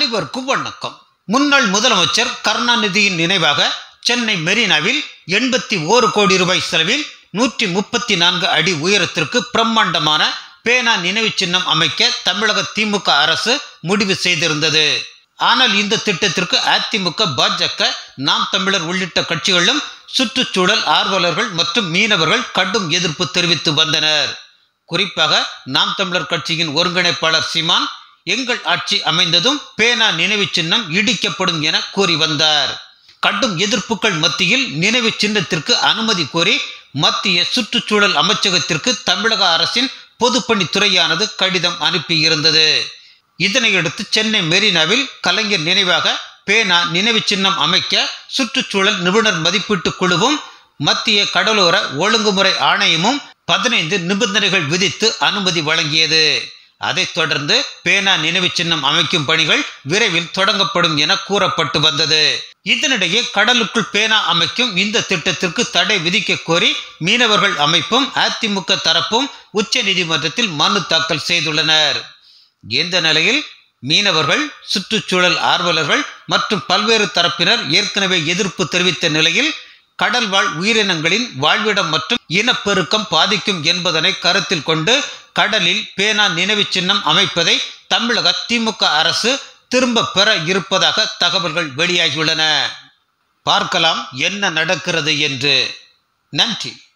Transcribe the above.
அனைவருக்கும் வணக்கம் முன்னாள் முதலமைச்சர் கருணாநிதியின் நினைவாக சென்னை மெரினாவில் எண்பத்தி ஓரு கோடி ரூபாய் செலவில் நூற்றி முப்பத்தி நான்கு அடி உயரத்திற்கு பிரம்மாண்டமான பேனா நினைவு சின்னம் அமைக்க தமிழக திமுக அரசு முடிவு செய்திருந்தது ஆனால் இந்த திட்டத்திற்கு அதிமுக பாஜக நாம் தமிழர் உள்ளிட்ட கட்சிகளும் சுற்றுச்சூழல் ஆர்வலர்கள் மற்றும் மீனவர்கள் கடும் எதிர்ப்பு தெரிவித்து வந்தனர் குறிப்பாக நாம் தமிழர் கட்சியின் ஒருங்கிணைப்பாளர் சீமான் எங்கள் ஆட்சி அமைந்ததும் பேனா நினைவு சின்னம் இடிக்கப்படும் என கூறி வந்தார் கடும் எதிர்ப்புகள் மத்தியில் நினைவு சின்னத்திற்கு அனுமதி கோரி மத்திய சுற்றுச்சூழல் அமைச்சகத்திற்கு தமிழக அரசின் பொதுப்பணித்துறையானது கடிதம் அனுப்பியிருந்தது இதனையடுத்து சென்னை மெரினாவில் கலைஞர் நினைவாக பேனா நினைவு சின்னம் அமைக்க சுற்றுச்சூழல் நிபுணர் மதிப்பீட்டு குழுவும் மத்திய கடலோர ஒழுங்குமுறை ஆணையமும் பதினைந்து நிபந்தனைகள் விதித்து அனுமதி வழங்கியது அதைத் தொடர்ந்து பேனா நினைவு சின்னம் அமைக்கும் பணிகள் விரைவில் தொடங்கப்படும் என கூறப்பட்டு வந்தது இதனிடையே கடலுக்குள் பேனா அமைக்கும் இந்த திட்டத்திற்கு தடை விதிக்க கோரி மீனவர்கள் அமைப்பும் அதிமுக தரப்பும் உச்ச நீதிமன்றத்தில் மனு தாக்கல் செய்துள்ளனர் இந்த நிலையில் மீனவர்கள் சுற்றுச்சூழல் ஆர்வலர்கள் மற்றும் பல்வேறு தரப்பினர் ஏற்கனவே எதிர்ப்பு தெரிவித்த நிலையில் கடல் வாழ் உயிரினங்களின் வாழ்விடம் மற்றும் இனப்பெருக்கம் பாதிக்கும் என்பதனை கருத்தில் கொண்டு கடலில் பேனா நினைவு சின்னம் அமைப்பதை தமிழக திமுக அரசு திரும்ப பெற இருப்பதாக தகவல்கள் வெளியாகியுள்ளன பார்க்கலாம் என்ன நடக்கிறது என்று நன்றி